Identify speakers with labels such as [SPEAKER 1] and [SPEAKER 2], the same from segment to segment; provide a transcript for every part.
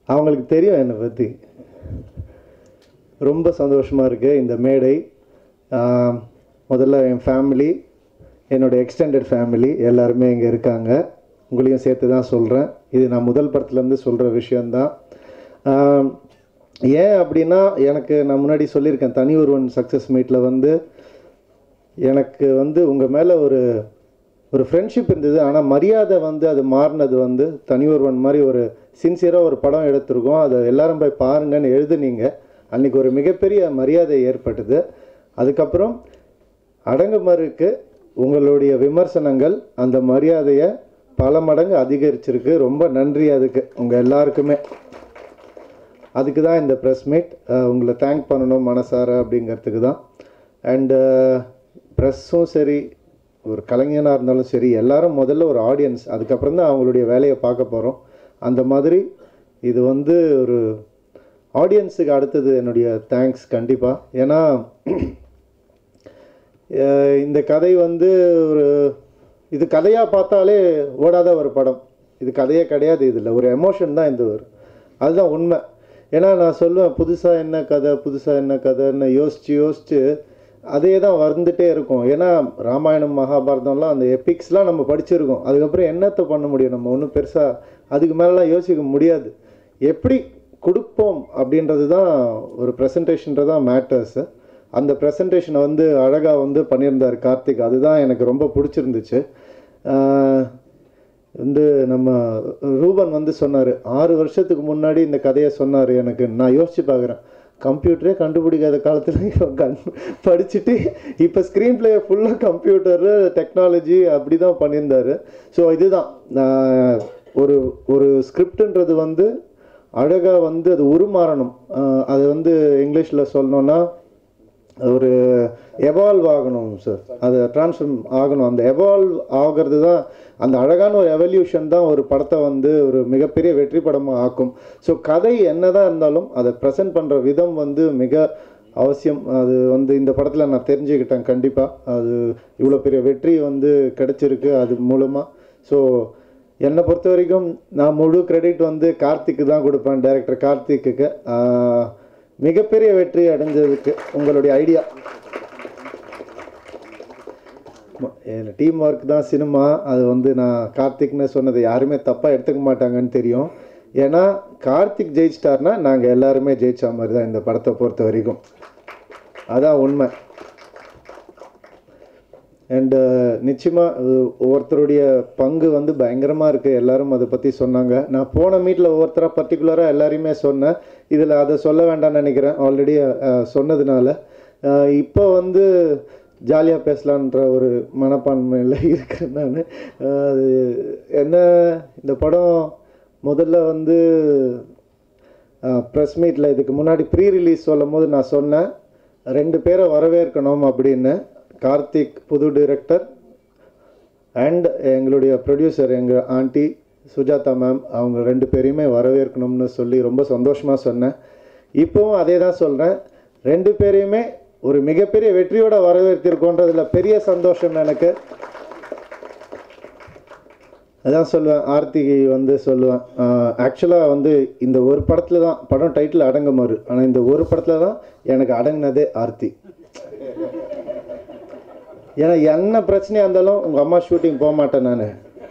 [SPEAKER 1] அவங்களுக்கு தெரியும் என்னை பற்றி ரொம்ப சந்தோஷமாக இருக்குது இந்த மேடை ஆஹ், முதல்ல என் ஃபேமிலி என்னோட எக்ஸ்டெண்டட் ஃபேமிலி எல்லாருமே இங்கே இருக்காங்க உங்களையும் சேர்த்து தான் சொல்கிறேன் இது நான் முதல் படத்துலேருந்து சொல்கிற விஷயந்தான் ஆஹ், ஏன் அப்படின்னா எனக்கு நான் முன்னாடி சொல்லியிருக்கேன் தனி ஒருவன் சக்ஸஸ் மீட்டில் வந்து எனக்கு வந்து உங்கள் மேலே ஒரு ஒரு ஃப்ரெண்ட்ஷிப் இருந்தது ஆனால் மரியாதை வந்து அது மாறினது வந்து தனி ஒருவன் மாதிரி ஒரு சின்சியராக ஒரு படம் எடுத்திருக்கோம் அதை எல்லாரும் போய் பாருங்கன்னு எழுதுனீங்க அன்றைக்கி ஒரு மிகப்பெரிய மரியாதை ஏற்பட்டது அதுக்கப்புறம் அடங்குமருக்கு உங்களுடைய விமர்சனங்கள் அந்த மரியாதையை பல மடங்கு அதிகரிச்சிருக்கு ரொம்ப நன்றி அதுக்கு உங்கள் எல்லாருக்குமே அதுக்கு தான் இந்த ப்ரெஸ் மீட் உங்களை தேங்க் பண்ணணும் மனசார அப்படிங்கிறதுக்கு தான் அண்டு ப்ரெஸ்ஸும் சரி ஒரு கலைஞனாக இருந்தாலும் சரி எல்லாரும் முதல்ல ஒரு ஆடியன்ஸ் அதுக்கப்புறம் தான் அவங்களுடைய வேலையை பார்க்க போகிறோம் அந்த மாதிரி இது வந்து ஒரு ஆடியன்ஸுக்கு அடுத்தது என்னுடைய தேங்க்ஸ் கண்டிப்பாக ஏன்னா அஹ் இந்த கதை வந்து ஒரு இது கதையாக பார்த்தாலே ஓடாத ஒரு படம் இது கதையே கிடையாது இதில் ஒரு எமோஷன் தான் இந்த ஒரு அதுதான் உண்மை ஏன்னா நான் சொல்லுவேன் புதுசாக என்ன கதை புதுசாக என்ன கதைன்னு யோசித்து யோசித்து அதே தான் வந்துட்டே இருக்கும் ஏன்னா ராமாயணம் மகாபாரதம்லாம் அந்த எபிக்ஸ்லாம் நம்ம படிச்சிருக்கோம் அதுக்கப்புறம் என்னத்தை பண்ண முடியும் நம்ம ஒன்றும் பெருசாக அதுக்கு மேலெலாம் யோசிக்க முடியாது எப்படி கொடுப்போம் அப்படின்றது தான் ஒரு ப்ரெசன்டேஷன்றது தான் மேட்டர்ஸு அந்த ப்ரெசன்டேஷனை வந்து அழகாக வந்து பண்ணியிருந்தார் கார்த்திக் அதுதான் எனக்கு ரொம்ப பிடிச்சிருந்துச்சு ஆஹ் வந்து நம்ம ரூபன் வந்து சொன்னார் ஆறு வருஷத்துக்கு முன்னாடி இந்த கதையை சொன்னார் எனக்கு நான் யோசிச்சு பார்க்குறேன் கம்ப்யூட்டரே கண்டுபிடிக்காத காலத்தில் கண் படிச்சுட்டு இப்போ ஸ்க்ரீன் பிளே ஃபுல்லாக கம்ப்யூட்டரு டெக்னாலஜி அப்படி தான் பண்ணியிருந்தாரு ஸோ இதுதான் நான் ஒரு ஒரு ஸ்கிரிப்டுன்றது வந்து அழகாக வந்து அது உருமாறணும் ஆஹ் அது வந்து இங்கிலீஷில் சொல்லணுன்னா ஒரு எவால்வ் ஆகணும் சார் அது ட்ரான்ஸ்ஃபார்ம் ஆகணும் அந்த எவால்வ் ஆகிறது தான் அந்த அழகான ஒரு எவல்யூஷன் தான் ஒரு படத்தை வந்து ஒரு மிகப்பெரிய வெற்றி படமாக ஆக்கும் ஸோ கதை என்னதான் இருந்தாலும் அதை ப்ரெசென்ட் பண்ணுற விதம் வந்து மிக அவசியம் அது வந்து இந்த படத்தில் நான் தெரிஞ்சுக்கிட்டேன் கண்டிப்பாக அது இவ்வளோ பெரிய வெற்றி வந்து கிடைச்சிருக்கு அது மூலமாக ஸோ என்னை பொறுத்த வரைக்கும் நான் முழு கிரெடிட் வந்து கார்த்திக்கு தான் கொடுப்பேன் டைரக்டர் கார்த்திக்கு ஆஹ், மிகப்பெரிய வெற்றி அடைஞ்சதுக்கு உங்களுடைய ஐடியா டீம் ஒர்க் தான் சினிமா அது வந்து நான் கார்த்திக்னு சொன்னது யாருமே தப்பாக எடுத்துக்க மாட்டாங்கன்னு தெரியும் ஏன்னா கார்த்திக் ஜெயிச்சிட்டார்னா நாங்கள் எல்லாருமே ஜெயிச்ச மாதிரி தான் இந்த படத்தை பொறுத்த வரைக்கும் அதான் உண்மை அண்டு நிச்சயமாக ஒவ்வொருத்தருடைய பங்கு வந்து பயங்கரமாக இருக்குது எல்லாரும் அதை பற்றி சொன்னாங்க நான் போன மீட்டில் ஒவ்வொருத்தராக பர்டிகுலராக எல்லாரையுமே சொன்னேன் இதில் அதை சொல்ல வேண்டாம்னு நினைக்கிறேன் ஆல்ரெடி சொன்னதுனால அஹ், இப்போ வந்து ஜாலியாக பேசலான்ற ஒரு மனப்பான்மையில் இருக்கேன் நான் அது என்ன இந்த படம் முதல்ல வந்து ப்ரெஸ் மீட்டில் இதுக்கு முன்னாடி ப்ரீ ரிலீஸ் சொல்லும் போது நான் சொன்னேன் ரெண்டு பேரை வரவேற்கணும் அப்படின்னு கார்த்திக் புது டைரக்டர் அண்ட் எங்களுடைய ப்ரொடியூசர் எங்கள் ஆண்டி சுஜாதா மேம் அவங்க ரெண்டு பேரையுமே வரவேற்கணும்னு சொல்லி ரொம்ப சந்தோஷமாக சொன்னேன் இப்போவும் அதே தான் சொல்கிறேன் ரெண்டு பேரையுமே ஒரு மிகப்பெரிய வெற்றியோட வரவேற்றிருக்கோன்றதுல பெரிய சந்தோஷம் எனக்கு அதான் சொல்லுவேன் ஆர்த்திகை வந்து சொல்லுவேன் ஆக்சுவலாக வந்து இந்த ஒரு படத்தில் தான் படம் டைட்டில் அடங்குமாறு ஆனால் இந்த ஒரு படத்தில் தான் எனக்கு அடங்கினதே ஆர்த்தி ஏன்னா என்ன பிரச்சனையாக இருந்தாலும் உங்கள் அம்மா ஷூட்டிங் போக மாட்டேன் நான்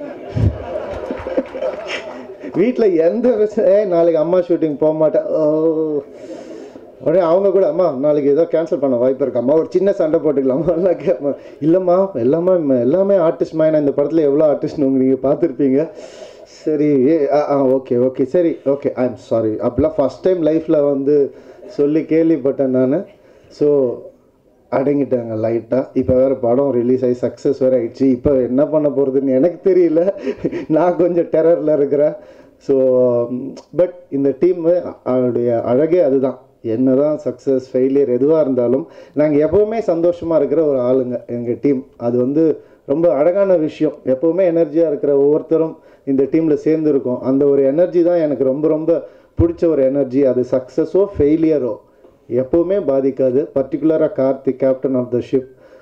[SPEAKER 1] வீட்டில் எந்த பிரச்சனை "ஏய், நாளைக்கு அம்மா ஷூட்டிங் போக மாட்டேன் ஓ உடனே அவங்க கூட அம்மா நாளைக்கு ஏதோ கேன்சல் பண்ண வாய்ப்பு இருக்கு அம்மா ஒரு சின்ன சண்டை போட்டுக்கலாமா எல்லாம் கேட்பா இல்லைம்மா எல்லாமே எல்லாமே ஆர்டிஸ்ட் ஏன்னா இந்த படத்தில் எவ்வளோ ஆர்டிஸ்ட் நீங்கள் பார்த்துருப்பீங்க சரி ஏ, ஆ ஆ ஓகே ஓகே சரி ஓகே ஐ எம் சாரி அப்படிலாம் ஃபஸ்ட் டைம் லைஃப்பில் வந்து சொல்லி கேள்விப்பட்டேன் நான் ஸோ அடங்கிட்டாங்க லைட்டாக இப்போ வேறு படம் ரிலீஸ் ஆகி சக்ஸஸ் வேறு ஆயிடுச்சு இப்போ என்ன பண்ண போகிறதுன்னு எனக்கு தெரியல நான் கொஞ்சம் டெரரில் இருக்கிறேன் ஸோ பட் இந்த டீம் அவருடைய அழகே அதுதான் என்னதான் சக்ஸஸ் ஃபெயிலியர் எதுவாக இருந்தாலும் நாங்கள் எப்போவுமே சந்தோஷமாக இருக்கிற ஒரு ஆளுங்க எங்கள் டீம் அது வந்து ரொம்ப அழகான விஷயம் எப்போவுமே எனர்ஜியாக இருக்கிற ஒவ்வொருத்தரும் இந்த டீமில் சேர்ந்துருக்கோம் அந்த ஒரு எனர்ஜி தான் எனக்கு ரொம்ப ரொம்ப பிடிச்ச ஒரு எனர்ஜி அது சக்ஸஸோ ஃபெயிலியரோ எப்போவுமே பாதிக்காது பர்டிகுலராக Karthik captain of the ship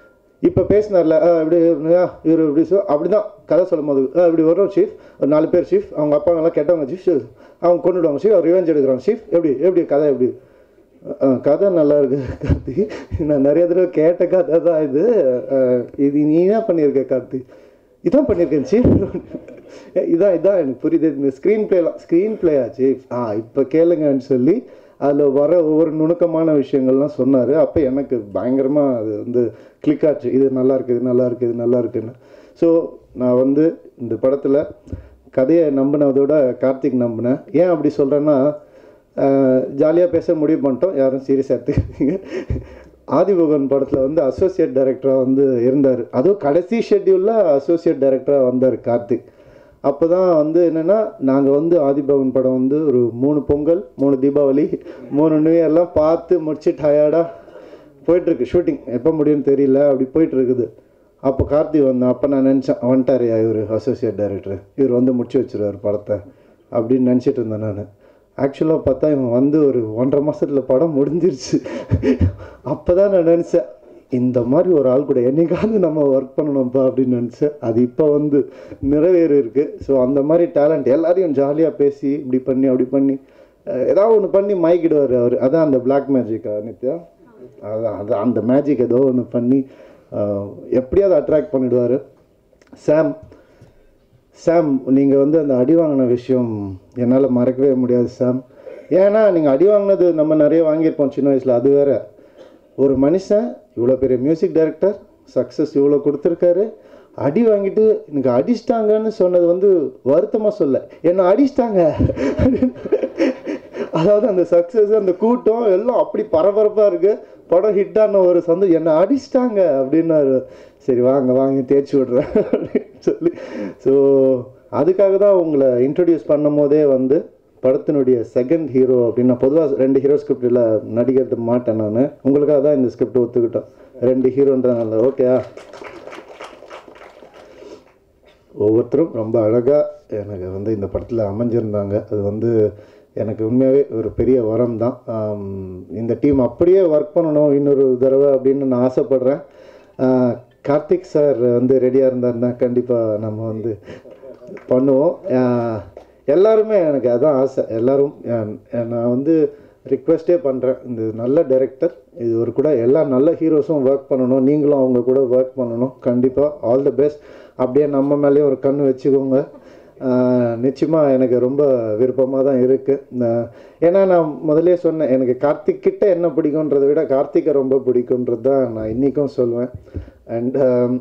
[SPEAKER 1] இப்போ பேசினார்ல "ஆ, இப்படி ஆ, இவர் இப்படி சொ அப்படி தான் கதை சொல்லும் போது "ஆ, இப்படி வரும் சீஃப் ஒரு நாலு பேர் சீஃப் அவங்க அப்பாங்கெல்லாம் கெட்டவங்க சீஃப் அவங்க கொண்டுடுவாங்க சீஃப் அவர் ரிவெஞ்ச் எடுக்கிறாங்க சீஃப் எப்படி எப்படி கதை எப்படி ஆ, கதை நல்லா இருக்கு கார்த்தி நான் நிறைய தடவை கேட்ட கதை தான் இது ஆ, இது நீ என்ன பண்ணியிருக்க கார்த்தி இதான் பண்ணியிருக்கேன் சீஃப் இதான் இதான் எனக்கு புரியுது இந்த ஸ்க்ரீன் பிளேலாம் ஸ்க்ரீன் பிளே ஆச்சு ஆ இப்போ கேளுங்கன்னு சொல்லி அதில் வர ஒவ்வொரு நுணுக்கமான விஷயங்கள்லாம் சொன்னார் அப்போ எனக்கு பயங்கரமாக அது வந்து கிளிக் ஆச்சு இது நல்லா இருக்கு இது நல்லா இருக்கு இது நல்லா இருக்குன்னு ஸோ நான் வந்து இந்த படத்தில் கதையை நம்பினதோட கார்த்திக் நம்பினேன் ஏன் அப்படி சொல்கிறேன்னா ஜாலியாக பேச முடிவு பண்ணிட்டோம் யாரும் சீரியஸாக எடுத்துக்காதீங்க ஆதிபகவன் படத்தில் வந்து அசோசியேட் டைரக்டராக வந்து இருந்தார் அதுவும் கடைசி ஷெட்யூலில் அசோசியேட் டைரக்டராக வந்தார் கார்த்திக் அப்போ தான் வந்து என்னென்னா நாங்கள் வந்து ஆதிபவன் படம் வந்து ஒரு மூணு பொங்கல் மூணு தீபாவளி மூணு நியூ இயர்லாம் பார்த்து முடிச்சு டயர்டாக போயிட்டுருக்கு ஷூட்டிங் எப்போ முடியும்னு தெரியல அப்படி போயிட்டு இருக்குது அப்போ கார்த்தி வந்தான் அப்போ நான் நினச்சேன் வந்துட்டாரு இவர் அசோசியேட் டைரக்டர் இவர் வந்து முடிச்சு வச்சிருவார் படத்தை அப்படின்னு நினச்சிட்டு இருந்தேன் நான் ஆக்சுவலாக பார்த்தா இவன் வந்து ஒரு ஒன்றரை மாதத்தில் படம் முடிஞ்சிருச்சு அப்போ தான் நான் நினச்சேன் இந்த மாதிரி ஒரு ஆள் கூட என்னைக்காவது நம்ம ஒர்க் பண்ணணும்ப்பா அப்படின்னு நினச்சேன் அது இப்போ வந்து நிறைவேறி இருக்கு ஸோ அந்த மாதிரி டேலண்ட் எல்லாரையும் ஜாலியாக பேசி இப்படி பண்ணி அப்படி பண்ணி அஹ், ஏதாவது ஒன்று பண்ணி மயக்கிடுவார் அவர் அதான் அந்த பிளாக் மேஜிக்கா நித்யா அதான் அது அந்த மேஜிக் ஏதோ ஒன்று பண்ணி அஹ், எப்படியாவது அட்ராக்ட் பண்ணிடுவார் சாம் சாம் நீங்கள் வந்து அந்த அடி வாங்கின விஷயம் என்னால் மறக்கவே முடியாது சாம் ஏன்னா நீங்கள் அடி வாங்கினது நம்ம நிறைய வாங்கியிருப்போம் சின்ன வயசில் அது வேற ஒரு மனுஷன் இவ்வளோ பெரிய மியூசிக் டைரக்டர் சக்ஸஸ் இவ்வளோ கொடுத்துருக்காரு அடி வாங்கிட்டு எனக்கு அடிச்சிட்டாங்கன்னு சொன்னது வந்து வருத்தமாக சொல்ல என்னை அடிச்சிட்டாங்க அதாவது அந்த சக்ஸஸ் அந்த கூட்டம் எல்லாம் அப்படி பரபரப்பாக இருக்கு படம் ஹிட் ஆன ஒரு சந்தோஷம் என்னை அடிச்சிட்டாங்க அப்படின்னாரு சரி வாங்க வாங்க தேய்ச்சி விட்றேன் அப்படின்னு சொல்லி ஸோ அதுக்காக தான் உங்களை இன்ட்ரடியூஸ் பண்ணும் போதே வந்து படத்தினுடைய செகண்ட் ஹீரோ அப்படின்னு நான் பொதுவாக ரெண்டு ஹீரோ ஸ்கிரிப்டில் நடிக்கிறது மாட்டேன் நான் உங்களுக்காக தான் இந்த ஸ்கிரிப்ட் ஒத்துக்கிட்டோம் ரெண்டு ஹீரோன்றதுனால ஓகேயா ஒவ்வொருத்தரும் ரொம்ப அழகாக எனக்கு வந்து இந்த படத்தில் அமைஞ்சிருந்தாங்க அது வந்து எனக்கு உண்மையாகவே ஒரு பெரிய வரம் தான் ஆம், இந்த டீம் அப்படியே ஒர்க் பண்ணணும் இன்னொரு தடவை அப்படின்னு நான் ஆசைப்பட்றேன் ஆஹ், கார்த்திக் சார் வந்து ரெடியாக இருந்தாருன்னா கண்டிப்பாக நம்ம வந்து பண்ணுவோம் ஆஹ், எல்லாருமே எனக்கு அதான் ஆசை எல்லாரும் ஆஹ், நான் வந்து ரிக்வெஸ்ட்டே பண்ணுறேன் இந்த நல்ல டைரக்டர் இது ஒரு கூட எல்லா நல்ல ஹீரோஸும் ஒர்க் பண்ணணும் நீங்களும் அவங்க கூட ஒர்க் பண்ணணும் கண்டிப்பாக ஆல் தி பெஸ்ட் அப்படியே நம்ம மேலேயும் ஒரு கண் வச்சுக்கோங்க நிச்சயமாக எனக்கு ரொம்ப விருப்பமாக தான் இருக்குது ஏன்னா நான் முதலே சொன்னேன் எனக்கு கார்த்திக் கிட்ட என்ன பிடிக்குன்றதை விட கார்த்திகை ரொம்ப பிடிக்குன்றது தான் நான் இன்றைக்கும் சொல்லுவேன் அண்ட்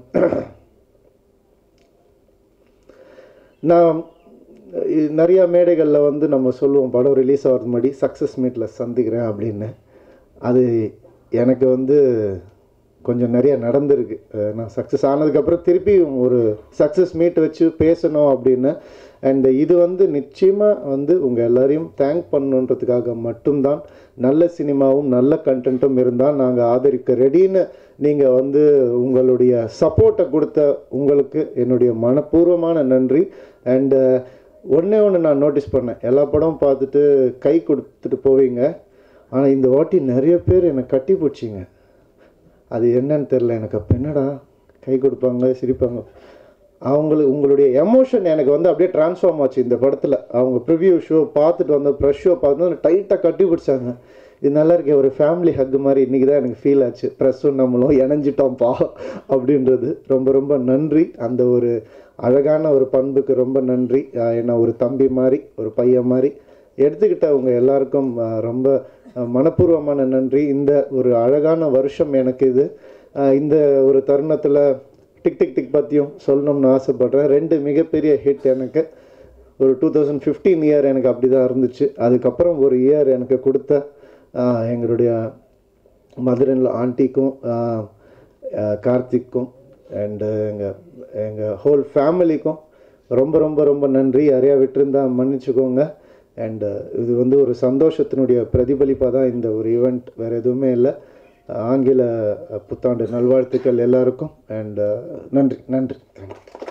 [SPEAKER 1] நான் இ- நிறைய மேடைகளில் வந்து நம்ம சொல்லுவோம் படம் ரிலீஸ் ஆகிறது முன்னாடி சக்ஸஸ் மீட்டில் சந்திக்கிறேன் அப்படின்னு அது எனக்கு வந்து கொஞ்சம் நிறைய நடந்திருக்கு அஹ் நான் சக்ஸஸ் ஆனதுக்கப்புறம் திருப்பி ஒரு சக்ஸஸ் மீட் வச்சு பேசணும் அப்படின்னு அண்ட் இது வந்து நிச்சயமாக வந்து உங்கள் எல்லாரையும் தேங்க் பண்ணுன்றதுக்காக மட்டும்தான் நல்ல சினிமாவும் நல்ல கண்டென்ட்டும் இருந்தால் நாங்கள் ஆதரிக்க ரெடின்னு நீங்கள் வந்து உங்களுடைய சப்போர்ட்டை கொடுத்த உங்களுக்கு என்னுடைய மனப்பூர்வமான நன்றி அண்டு ஒன்றே ஒன்று நான் நோட்டீஸ் பண்ணேன் எல்லா படமும் பார்த்துட்டு கை கொடுத்துட்டு போவீங்க ஆனால் இந்த வாட்டி நிறைய பேர் என்னை கட்டி பிடிச்சிங்க அது என்னன்னு தெரில எனக்கு அப்போ என்னடா கை கொடுப்பாங்க சிரிப்பாங்க அவங்களுக்கு உங்களுடைய எமோஷன் எனக்கு வந்து அப்படியே ட்ரான்ஸ்ஃபார்ம் ஆச்சு இந்த படத்தில் அவங்க ப்ரிவ்யூ ஷோ பார்த்துட்டு வந்த ப்ரெஷ் ஷோ பார்த்து டைட்டாக கட்டி பிடிச்சாங்க இது நல்லா இருக்கே ஒரு ஃபேமிலி ஹக் மாதிரி இன்றைக்கி தான் எனக்கு ஃபீல் ஆச்சு ப்ரெஸ்ஸும் நம்மளும் இணைஞ்சிட்டோம்ப்பா அப்படின்றது ரொம்ப ரொம்ப நன்றி அந்த ஒரு அழகான ஒரு பண்புக்கு ரொம்ப நன்றி ஆஹ் என்ன ஒரு தம்பி மாதிரி ஒரு பையன் மாதிரி எடுத்துக்கிட்ட உங்க எல்லாருக்கும் ஆஹ் ரொம்ப ஆஹ் மனப்பூர்வமான நன்றி இந்த ஒரு அழகான வருஷம் எனக்கு இது ஆஹ் இந்த ஒரு தருணத்தில் டிக் டிக் டிக் பற்றியும் சொல்லணும்னு ஆசைப்பட்றேன் ரெண்டு மிகப்பெரிய ஹிட் எனக்கு ஒரு டூ தௌசண்ட் ஃபிஃப்டீன் இயர் எனக்கு அப்படி தான் இருந்துச்சு அதுக்கப்புறம் ஒரு இயர் எனக்கு கொடுத்த ஆஹ் எங்களுடைய மதுரில் ஆண்டிக்கும் ஆஹ் ஆஹ் கார்த்திக்கும் அண்டு எங்கள் எங்கள் ஹோல் ஃபேமிலிக்கும் ரொம்ப ரொம்ப ரொம்ப நன்றி யாரையா விட்டுருந்தா மன்னிச்சுக்கோங்க அண்டு இது வந்து ஒரு சந்தோஷத்தினுடைய பிரதிபலிப்பாக தான் இந்த ஒரு ஈவெண்ட் வேறு எதுவுமே இல்லை ஆங்கில புத்தாண்டு நல்வாழ்த்துக்கள் எல்லாருக்கும் அண்ட் நன்றி நன்றி தேங்க்யூ